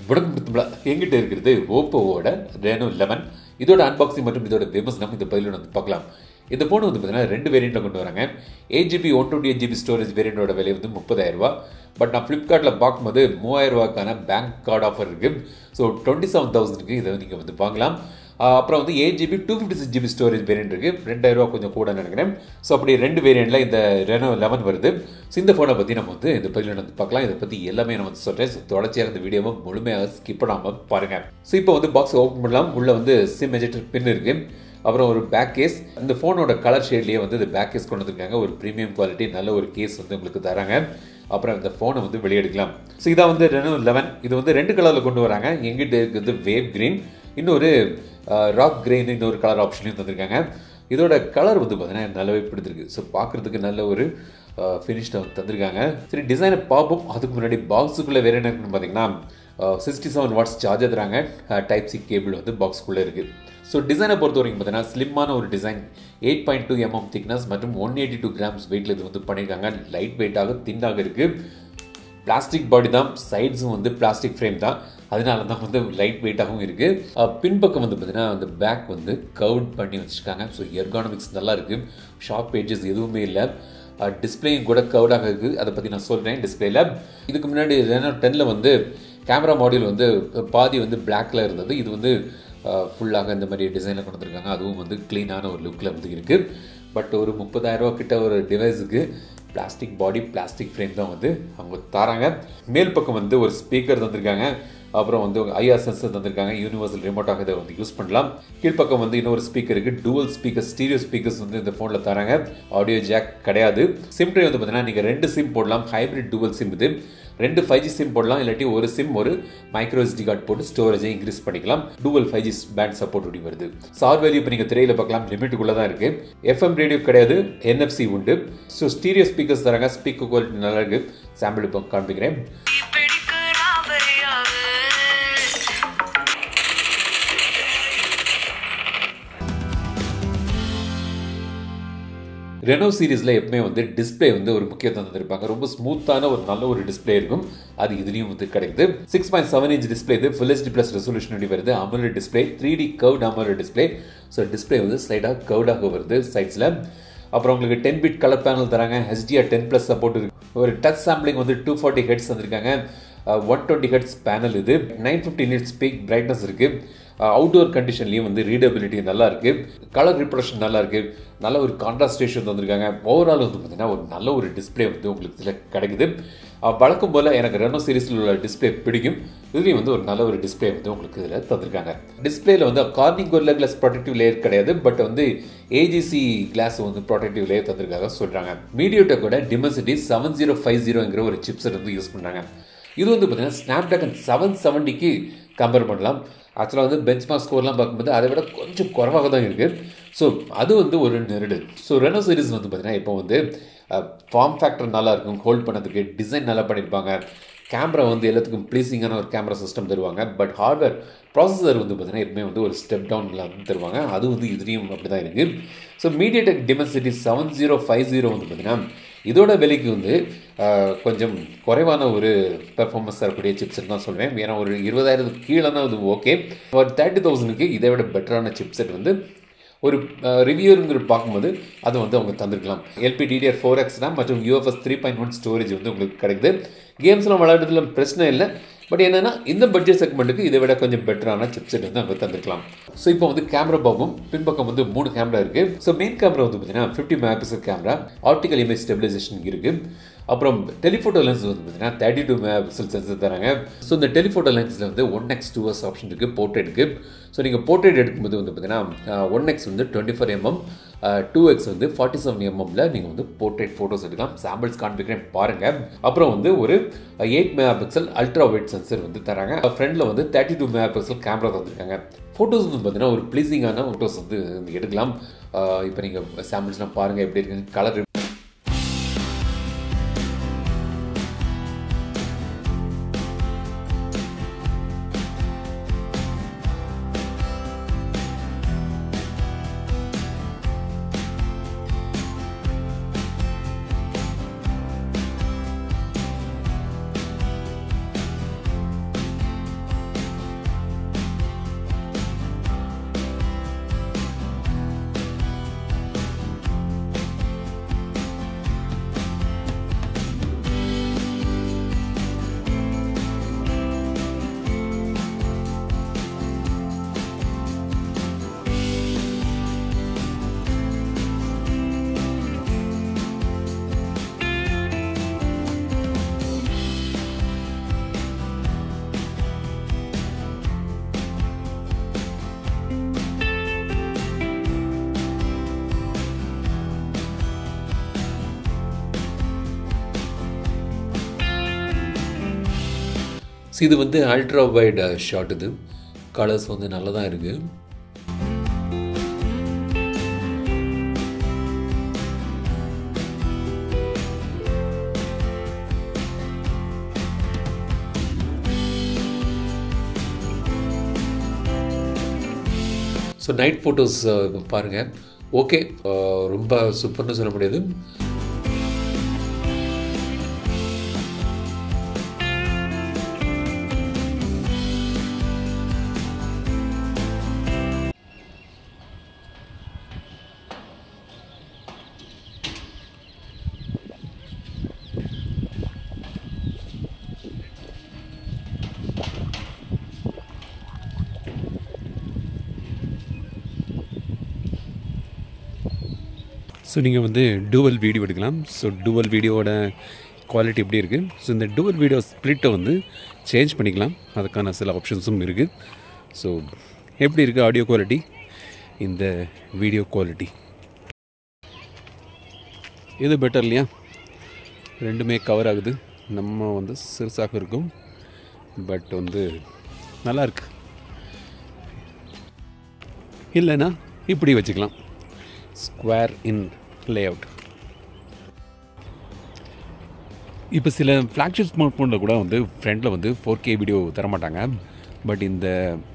வணக்கம் எங்கிட்ட இருக்கிறது ஓப்போவோட ரெனோ லெவன் இதோட அன்பாக்சிங் மற்றும் இதோட விமர்சனம் இந்த பதிலில் வந்து பார்க்கலாம் இந்த ஃபோன் வந்து பார்த்தீங்கன்னா ரெண்டு வேரியண்ட்டில் கொண்டு வராங்க eight GB one twenty eight GB storage வேரியண்டோட விலை வந்து முப்பதாயிரம் ரூபா பட் நான் ஃப்ளிப்கார்ட்டில் பார்க்கும்போது மூவாயிரம் ரூபாய்க்கான பேங்க் கார்டு ஆஃபர் இருக்குது ஸோ டுவெண்ட்டி செவன் தௌசண்ட்க்கு இதை நீங்கள் வந்து வாங்கலாம் ஆஹ் அப்புறம் வந்து eight GB two fifty six GB storage variant இருக்குது ரெண்டாயிரம் ரூபா கொஞ்சம் கூட நினைக்கிறேன் ஸோ அப்படி ரெண்டு வேரியண்ட்டில் இந்த ரெனோ லெவன் வருது ஸோ இந்த ஃபோனை பற்றி நம்ம வந்து இந்த பதிவில் வந்து பார்க்கலாம் இதை பற்றி எல்லாமே நான் வந்து சொல்கிறேன் ஸோ தொடர்ச்சியாக இந்த வீடியோவை முழுமையாக ஸ்கிப் பண்ணாமல் பாருங்கள் ஸோ இப்போ வந்து பாக்ஸ் ஓப்பன் பண்ணலாம் உள்ளே வந்து சிம் எஜெக்டர் பின் இருக்குது அப்புறம் ஒரு பேக் கேஸ் இந்த ஃபோனோட கலர் ஷேட்லேயே வந்து இந்த பேக் கேஸ் கொண்டு வந்திருக்காங்க ஒரு ப்ரீமியம் குவாலிட்டி நல்ல ஒரு கேஸ் வந்து உங்களுக்கு தராங்க அப்புறம் இந்த ஃபோனை வந்து வெளியெடுக்கலாம் ஸோ இதான் வந்து ரெனோ லெவன் இது வந்து ரெண்டு கலரில் கொண்டு வராங்க எங்கிட்ட இருக்குது வேவ் கிரீன் இன்னொரு ராக் கிரீன் இன்னொரு கலர் ஆப்ஷனையும் தந்திருக்காங்க இதோட கலர் வந்து பார்த்தீங்கன்னா நல்லாவே பிடிச்சிருக்கு ஸோ பார்க்குறதுக்கு நல்ல ஒரு ஃபினிஷ்டை வந்து தந்திருக்காங்க சரி டிசைனை பார்ப்போம் அதுக்கு முன்னாடி பாக்ஸுக்குள்ளே வேறு என்ன இருக்குன்னு பார்த்தீங்கன்னா சிக்ஸ்டி செவன் வாட்ஸ் சார்ஜர் தராங்க டைப் சி கேபிள் வந்து பாக்ஸ்க்குள்ளே இருக்குது ஸோ டிசைனை பொறுத்த வரைக்கும் பார்த்தீங்கன்னா ஸ்லிம்மான ஒரு design eight point two M M thickness மற்றும் ஒன் எயிட்டி டூ கிராம்ஸ் வெயிட்டில் இது வந்து பண்ணியிருக்காங்க லைட் வெயிட்டாக தின்னாக இருக்குது பிளாஸ்டிக் பாடி தான் சைட்ஸும் வந்து பிளாஸ்டிக் ஃப்ரேம் தான் அதனால தான் வந்து லைட் வெயிட்டாகவும் இருக்குது பின்பக்கம் வந்து பார்த்தீங்கன்னா அந்த பேக் வந்து கவுட் பண்ணி வச்சுருக்காங்க ஸோ எர்கானமிக்ஸ் நல்லா இருக்குது ஷார்ப் பேஜஸ் எதுவுமே இல்லை டிஸ்பிளேயும் கூட கவுடாக இருக்குது அதை பற்றி நான் சொல்கிறேன் டிஸ்பிளேயில் இதுக்கு முன்னாடி ரெனோ டெனில் வந்து கேமரா மாடியூல் வந்து பாதி வந்து பிளாக்ல இருந்தது இது வந்து ஃபுல்லாக இந்த மாதிரி டிசைனில் கொண்டு வந்திருக்காங்க அதுவும் வந்து க்ளீனான ஒரு லுக்கில் வந்து இருக்குது பட் ஒரு முப்பதாயிரரூவா கிட்ட ஒரு டிவைஸுக்கு பிளாஸ்டிக் பாடி பிளாஸ்டிக் ஃப்ரேம் தான் வந்து அவங்க தராங்க மேல் பக்கம் வந்து ஒரு ஸ்பீக்கர் தந்திருக்காங்க அப்புறம் வந்து ஐஆர் சென்சர் தந்திருக்காங்க யூனிவர்சல் ரிமோட்டாக இதை வந்து யூஸ் பண்ணலாம் கீழ்ப்பக்கம் வந்து இன்னொரு ஸ்பீக்கர் இருக்குது டூவல் ஸ்பீக்கர் ஸ்டீரியோ ஸ்பீக்கர்ஸ் வந்து இந்த ஃபோனில் தராங்க ஆடியோ ஜாக் கிடையாது சிம் ட்ரே வந்து பார்த்தீங்கன்னா நீங்கள் ரெண்டு சிம் போடலாம் ஹைப்ரிட் டூவல் சிம் இது ரெண்டு ஃபைவ் ஜி சிம் போடலாம் இல்லாட்டி ஒரு சிம் ஒரு மைக்ரோ எஸ்டி கார்டு போட்டு ஸ்டோரேஜை இன்க்ரீஸ் பண்ணிக்கலாம் dual five G band support ஒட்டி வருது சார் வேல்யூ இப்போ நீங்கள் திரையில் பார்க்கலாம் லிமிட்டுக்குள்ளே தான் இருக்குது எஃப்எம் ரேடியோ கிடையாது என்எஃப்சி உண்டு ஸோ ஸ்டீரியோ ஸ்பீக்கர்ஸ் தராங்க ஸ்பீக்கர் குவாலிட்டி நல்லா இருக்குது சாம்பிள் இப்போ காண்பிக்கிறேன் ரெனோ சீரீஸில் எப்பவுமே வந்து டிஸ்பிளே வந்து ஒரு முக்கியத்துவம் தந்திருப்பாங்க ரொம்ப ஸ்மூத்தான ஒரு நல்ல ஒரு டிஸ்பிளே இருக்கும் அது இதுலேயும் வந்து கிடைக்குது six point seven inch display இது ஃபுல் ஹெச்டி ப்ளஸ் ரெசல்யூஷன் வருது AMOLED display three D curved AMOLED display so display வந்து ஸ்லைடாக கவுடாக வருது சைட்ஸில் அப்புறம் உங்களுக்கு டென் பிட் கலர் பேனல் தராங்க ஹெச்டிஆர் டென் ப்ளஸ் சப்போர்ட் இருக்கு ஒரு டச் சாம்பிளிங் வந்து டூ ஃபார்ட்டி ஹெட்ஸ் வந்திருக்காங்க ஒன் டுவெண்ட்டி ஹெட்ஸ் பேனல் இது nine fifty nits peak brightness இருக்குது அவுட்டோர் கண்டிஷன்லேயும் வந்து ரீடபிலிட்டி நல்லா இருக்குது கலர் ரிப்ரொடக்ஷன் நல்லா இருக்குது நல்ல ஒரு கான்ட்ராஸ்ட் ரேஷன் வந்திருக்காங்க ஓவரால் வந்து பார்த்தீங்கன்னா ஒரு நல்ல ஒரு டிஸ்பிளே வந்து உங்களுக்கு இதில் கிடைக்குது வழக்கம் போல் எனக்கு ரெனோ சீரீஸில் உள்ள டிஸ்பிளே பிடிக்கும் இதுலேயும் வந்து ஒரு நல்ல ஒரு டிஸ்பிளே வந்து உங்களுக்கு இதில் தந்திருக்காங்க டிஸ்பிளேல வந்து Corning Gorilla glass protective layer கிடையாது பட் வந்து ஏஜிசி கிளாஸ் வந்து ப்ரொடெக்டிவ் லேயர் தந்திருக்காங்க சொல்கிறாங்க மீடியோடெக்கோட டிமென்சிட்டி செவன் ஜீரோ ஃபைவ் ஜீரோங்கிற ஒரு சிப்செட் வந்து யூஸ் பண்ணுறாங்க இது வந்து பார்த்தீங்கன்னா ஸ்னாப்ட்ராகன் செவன் செவன்ட்டிக்கு கம்பேர் பண்ணலாம் ஆக்சுவலாக வந்து பெஞ்ச் மார்க் ஸ்கோர்லாம் பார்க்கும்போது அதை விட கொஞ்சம் குறவாக தான் இருக்குது ஸோ அது வந்து ஒரு நெருடல் ஸோ ரெனோ சீரிஸ் வந்து பார்த்தீங்கன்னா இப்போ வந்து ஃபார்ம் ஃபேக்டர் நல்லா இருக்கும் ஹோல்ட் பண்ணதுக்கு டிசைன் நல்லா பண்ணியிருப்பாங்க கேமரா வந்து எல்லாத்துக்கும் ப்ளீஸிங்கான ஒரு கேமரா சிஸ்டம் தருவாங்க பட் ஹார்ட்வேர் ப்ராசஸர் வந்து பார்த்தீங்கன்னா எப்பவுமே வந்து ஒரு ஸ்டெப் டவுனில் வந்து தருவாங்க அது வந்து இதுலேயும் அப்படி தான் இருக்குது so MediaTek Dimensity seven zero five zero வந்து பார்த்தீங்கன்னா இதோட விலைக்கு வந்து கொஞ்சம் குறைவான ஒரு பெர்ஃபார்மன்ஸ் தரக்கூடிய சிப்செட் தான் சொல்வேன் ஏன்னா ஒரு இருபதாயிரத்துக்கு கீழேனா அது ஓகே ஒரு தேர்ட்டி தௌசண்ட்க்கு இதை விட பெட்டரான சிப்செட் வந்து ஒரு ரிவ்யூருங்கிற பார்க்கும்போது அதை வந்து அவங்க தந்திருக்கலாம் எல்பி டிடிஆர் ஃபோர் எக்ஸ் தான் மற்றும் UFS three point one storage வந்து உங்களுக்கு கிடைக்குது கேம்ஸ்லாம் விளையாடுறதுல பிரச்சனை இல்லை பட் என்னென்னா இந்த பட்ஜெட் செக்மெண்ட்டுக்கு இதை விட கொஞ்சம் பெட்டரான சிப்செட் வந்து அங்கே தந்திருக்கலாம் ஸோ இப்போ வந்து கேமரா பார்ப்போம் பின்பக்கம் வந்து மூணு கேமரா இருக்குது ஸோ மெயின் கேமரா வந்து பார்த்தீங்கன்னா fifty mega pixel camera optical image stabilisation இருக்குது அப்புறம் டெலிஃபோட்டோ லென்ஸ் வந்து பார்த்தீங்கன்னா thirty two mega pixel sensor தராங்க ஸோ இந்த டெலிஃபோட்டோ லென்ஸில் வந்து one X two X option இருக்குது போர்ட்ரேட்டுக்கு ஸோ நீங்கள் போர்ட்ரேட் எடுக்கும்போது வந்து பார்த்தீங்கன்னா ஒன் எக்ஸ் வந்து twenty four mm two X வந்து ஃபார்ட்டி செவன் எம்எம்ல நீங்கள் வந்து போர்ட்ரேட் ஃபோட்டோஸ் எடுக்கலாம் சாம்பிள்ஸ் காண்பிக்கிறேன் பாருங்கள் அப்புறம் வந்து ஒரு eight mega pixel ultra wide sensor வந்து தராங்க ஃப்ரண்டில் வந்து thirty two mega pixel camera தந்திருக்காங்க ஃபோட்டோஸ் வந்து பார்த்தீங்கன்னா ஒரு ப்ளீஸிங்கான ஃபோட்டோஸ் வந்து எடுக்கலாம் இப்போ நீங்கள் சாம்பிள்ஸ்லாம் பாருங்கள் எப்படி இருக்குன்னு கலர் ஸோ இது வந்து அல்ட்ரா வைட் ஷாட் இது கலர்ஸ் வந்து நல்லா தான் இருக்குது ஸோ நைட் ஃபோட்டோஸ் பாருங்கள் ஓகே ரொம்ப சூப்பர்னு சொல்ல முடியாது ஸோ நீங்கள் வந்து டூவல் வீடியோ எடுக்கலாம் ஸோ டூவல் வீடியோவோட குவாலிட்டி எப்படி இருக்குது ஸோ இந்த டூவல் வீடியோ ஸ்ப்ளிட்டை வந்து சேஞ்ச் பண்ணிக்கலாம் அதுக்கான சில ஆப்ஷன்ஸும் இருக்குது ஸோ எப்படி இருக்குது ஆடியோ குவாலிட்டி இந்த வீடியோ குவாலிட்டி இது பெட்டர் இல்லையா ரெண்டுமே கவர் ஆகுது நம்ம வந்து சிறுசாக இருக்கும் பட் வந்து நல்லா இருக்கு இல்லைன்னா இப்படி வச்சுக்கலாம் ஸ்கொயர் இன் லேஅவுட் இப்போ சில ஃப்ளாக்ஷிப் ஸ்மார்ட் ஃபோனில் கூட வந்து ஃப்ரண்டில் வந்து ஃபோர் கே வீடியோ தரமாட்டாங்க பட் இந்த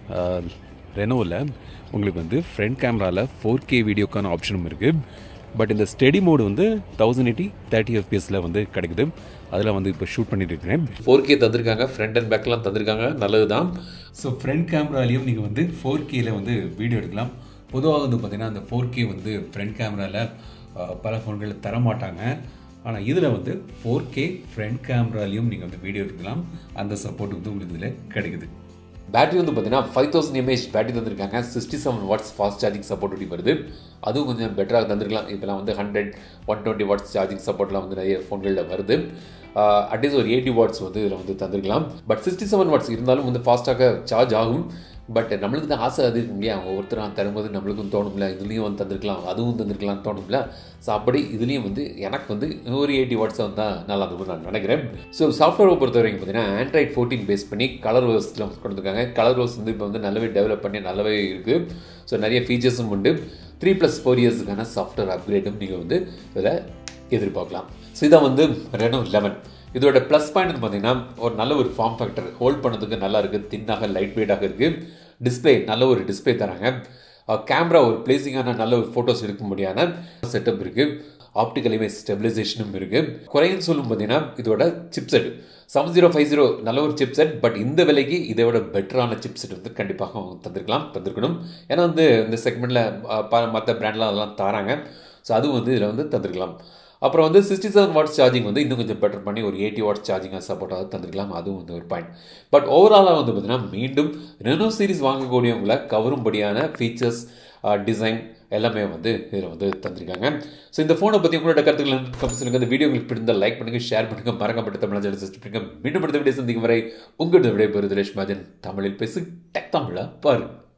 ரெனோவில் உங்களுக்கு வந்து ஃப்ரண்ட் கேமராவில் ஃபோர் கே வீடியோக்கான ஆப்ஷனும் இருக்குது பட் இந்த ஸ்டெடி மோடு வந்து தௌசண்ட் எயிட்டி தேர்ட்டி எஃபிஎஸில் வந்து கிடைக்குது அதில் வந்து இப்போ ஷூட் பண்ணிட்டு இருக்கிறேன் ஃபோர் கே தந்திருக்காங்க ஃப்ரண்ட் அண்ட் பேக்லாம் தந்திருக்காங்க நல்லது தான் ஸோ ஃப்ரண்ட் கேமராலையும் நீங்கள் வந்து ஃபோர் கேல வந்து வீடியோ எடுக்கலாம் பொதுவாக வந்து பார்த்திங்கன்னா அந்த ஃபோர் கே வந்து ஃப்ரண்ட் கேமராவில் பல ஃபோன்களில் தரமாட்டாங்க ஆனால் இதில் வந்து ஃபோர் கே ஃப்ரண்ட் கேமராலையும் நீங்கள் வந்து வீடியோ எடுக்கலாம் அந்த சப்போர்ட் வந்து உங்களுக்கு இதில் கிடைக்குது பேட்டரி வந்து பார்த்தீங்கன்னா ஃபைவ் தௌசண்ட் எம்ஏஹெச் பேட்டரி தந்திருக்காங்க sixty seven watts fast charging support வருது அதுவும் கொஞ்சம் பெட்டராக தந்திருக்கலாம் இப்போலாம் வந்து hundred one twenty watts charging சப்போர்ட்லாம் வந்து நிறைய ஃபோன்களில் வருது அட்லீஸ்ட் ஒரு எயிட்டி வாட்ஸ் வந்து இதில் வந்து தந்திருக்கலாம் பட் சிக்ஸ்டி செவன் வாட்ஸ் இருந்தாலும் வந்து ஃபாஸ்ட்டாக சார்ஜ் ஆகும் பட் நம்மளுக்கு தான் ஆசை அது இல்லையா ஒவ்வொருத்தரும் தரும்போது நம்மளுக்கும் தோணும்ல இதுலேயும் வந்து தந்திருக்கலாம் அதுவும் தந்திருக்கலாம் தோணும்ல ஸோ அப்படி இதுலேயும் வந்து எனக்கு வந்து ஒரு எயிட்டி வாட்ஸ் வந்தால் நல்லா இருக்கும் நான் நினைக்கிறேன் ஸோ சாஃப்ட்வேரை பொறுத்த வரைக்கும் பார்த்தீங்கன்னா ஆண்ட்ராய்ட் ஃபோர்டீன் பேஸ் பண்ணி கலர் ரோஸில் கொடுத்துருக்காங்க கலர் ரோஸ் வந்து இப்போ வந்து நல்லாவே டெவலப் பண்ணி நல்லாவே இருக்குது ஸோ நிறைய ஃபீச்சர்ஸும் உண்டு த்ரீ ப்ளஸ் ஃபோர் இயர்ஸுக்கான சாஃப்ட்வேர் அப்கிரேடும் நீங்கள் வந்து இதில் எதிர்பார்க்கலாம் ஸோ இதான் வந்து ரெனோ லெவன் இதோட ப்ளஸ் பாயிண்ட் பார்த்தீங்கன்னா ஒரு நல்ல ஒரு ஃபார்ம் ஃபேக்டர் ஹோல்ட் பண்ணதுக்கு நல்லா இருக்குது தின்னாக லைட் வெயிட்டாக இருக்குது டிஸ்பிளே நல்ல ஒரு டிஸ்பிளே தராங்க கேமரா ஒரு பிளேசிங்கான நல்ல ஒரு ஃபோட்டோஸ் எடுக்க முடியாத செட்டப் இருக்குது ஆப்டிக்கல் இமேஜ் ஸ்டெபிலைசேஷனும் இருக்குது குறைன்னு சொல்லும் பார்த்தீங்கன்னா இதோட chipset seven zero five zero நல்ல ஒரு சிப்செட் பட் இந்த விலைக்கு இதை விட பெட்டரான சிப்செட் வந்து கண்டிப்பாக தந்திருக்கலாம் தந்திருக்கணும் ஏன்னா வந்து இந்த செக்மெண்ட்டில் மற்ற பிராண்ட்லாம் அதெல்லாம் தராங்க ஸோ அதுவும் வந்து இதில் வந்து தந்திருக்கலாம் அப்புறம் வந்து சிக்ஸ்டி செவன் வாட்ஸ் சார்ஜிங் வந்து இன்னும் கொஞ்சம் பெட்டர் பண்ணி ஒரு எயிட்டி வாட்ஸ் சார்ஜிங்காக சப்போர்ட்டாக தந்திருக்கலாம் அதுவும் வந்து ஒரு பாயிண்ட் பட் ஓவராலாக வந்து பார்த்தீங்கன்னா மீண்டும் ரெனோ சீரிஸ் வாங்கக்கூடியவங்களை கவரும்படியான ஃபீச்சர்ஸ் டிசைன் எல்லாமே வந்து இதில் வந்து தந்திருக்காங்க ஸோ இந்த ஃபோனை பற்றி உங்களோட கருத்துக்கள் கமெண்ட் சொல்லுங்கள் இந்த வீடியோ உங்களுக்கு பிடிந்த லைக் பண்ணுங்கள் ஷேர் பண்ணுங்கள் மறக்கப்பட்ட தமிழ் சேனல் சப்ஸ்கிரைப் பண்ணுங்கள் மீண்டும் அடுத்த வீடியோ சந்திக்கும் வரை உங்களோட விடைபெறுது ரேஷ்மாஜன் தமிழில் பேசு டெக் தமிழா பாரு